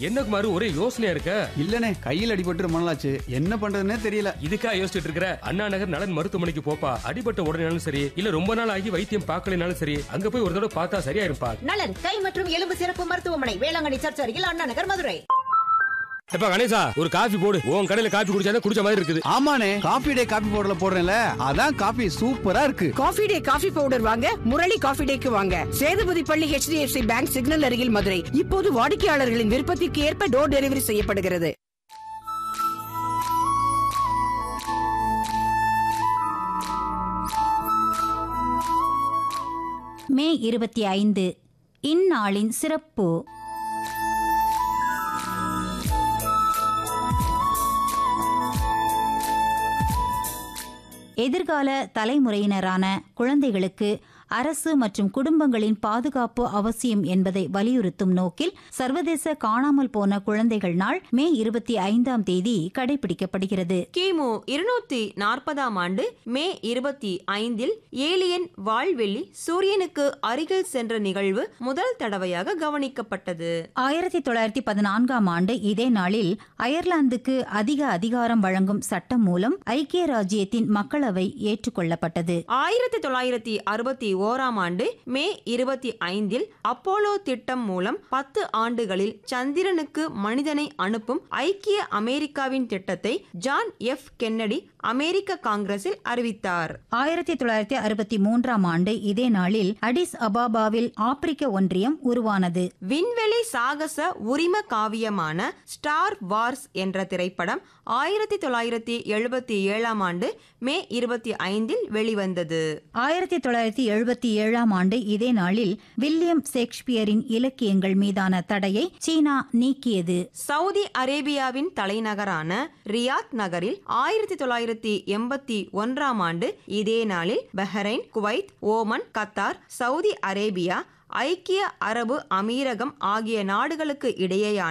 என்ன குமாரு ஒரே யோசனையா இருக்க இல்லனே கையில் அடிபட்டு ரொம்ப நாளாச்சு என்ன பண்றதுன்னே தெரியல இதுக்கா யோசிச்சுட்டு இருக்கிற அண்ணா நகர் நலன் மருத்துவமனைக்கு போப்பா அடிபட்ட உடனேனாலும் சரி இல்ல ரொம்ப நாள் ஆகி வைத்தியம் பார்க்கலனாலும் சரி அங்க போய் ஒரு தடவை பார்த்தா சரியாயிருப்பா நலன் கை மற்றும் எலும்பு சிறப்பு மருத்துவமனை வேளாங்கண்ணி சர்ச் அருகில் அண்ணா நகர் மதுரை எப்ப கணேசா ஒரு காஃபி போடு உன் கடையில காஃபி குடிச்சாதான் குடிச்ச மாதிரி இருக்குது ஆமாண்ணே காபி டே காபி பவுடர்ல போடுறேன்ல அதான் காபி சூப்பரா இருக்கு காஃபி டே காஃபி பவுடர் வாங்க முரளி காஃபி டேக்கு வாங்க சேதுபதி பள்ளி HDFC பேங்க் சிக்னல் அருகில் மதுரை இப்போது வாடிக்கையாளர்களின் விருப்பத்திற்கு ஏற்ப டோர் டெலிவரி செய்யப்படுகிறது மே இருபத்தி ஐந்து இந்நாளின் சிறப்பு எதிர்கால தலைமுறையினரான குழந்தைகளுக்கு அரசு மற்றும் குடும்பங்களின் பாதுகாப்பு அவசியம் என்பதை வலியுறுத்தும் நோக்கில் சர்வதேச காணாமல் போன குழந்தைகள் நாள் மே இருபத்தி ஐந்தாம் தேதி கடைபிடிக்கப்படுகிறது கிமு இருநூத்தி நாற்பதாம் ஆண்டு மே இருபத்தி ஐந்தில் ஏலியன் வால்வெள்ளி சூரியனுக்கு அருகில் சென்ற நிகழ்வு முதல் தடவையாக கவனிக்கப்பட்டது ஆயிரத்தி தொள்ளாயிரத்தி பதினான்காம் ஆண்டு இதே நாளில் அயர்லாந்துக்கு அதிக அதிகாரம் வழங்கும் சட்டம் மூலம் ஐக்கிய ராஜ்யத்தின் மக்களவை ஏற்றுக்கொள்ளப்பட்டது ஆயிரத்தி தொள்ளாயிரத்தி அறுபத்தி ஓராம் ஆண்டு மே இருபத்தி ஐந்தில் அப்போலோ திட்டம் மூலம் பத்து ஆண்டுகளில் சந்திரனுக்கு மனிதனை அனுப்பும் ஐக்கிய அமெரிக்காவின் திட்டத்தை ஜான் எஃப் கென்னடி அமெரிக்க காங்கிரஸில் அறிவித்தார் ஆயிரத்தி தொள்ளாயிரத்தி அறுபத்தி மூன்றாம் ஆண்டு இதே நாளில் அடிஸ் அபாபாவில் ஆப்பிரிக்க ஒன்றியம் உருவானது விண்வெளி சாகச உரிம காவியமான ஸ்டார் வார்ஸ் என்ற திரைப்படம் ஆயிரத்தி தொள்ளாயிரத்தி எழுபத்தி ஏழாம் ஆண்டு மே இருபத்தி ஐந்தில் வெளிவந்தது ஆயிரத்தி தொள்ளாயிரத்தி எழுபத்தி ஏழாம் ஆண்டு இதே நாளில் வில்லியம் ஷேக்ஸ்பியரின் இலக்கியங்கள் மீதான தடையை சீனா நீக்கியது சவுதி அரேபியாவின் தலைநகரான ரியாத் நகரில் ஆயிரத்தி தொள்ளாயிரத்தி எண்பத்தி ஒன்றாம் ஆண்டு இதே நாளில் Bahrain Kuwait Oman Qatar Saudi Arabia ஐக்கிய அரபு அமீரகம் ஆகிய நாடுகளுக்கு இடையேயான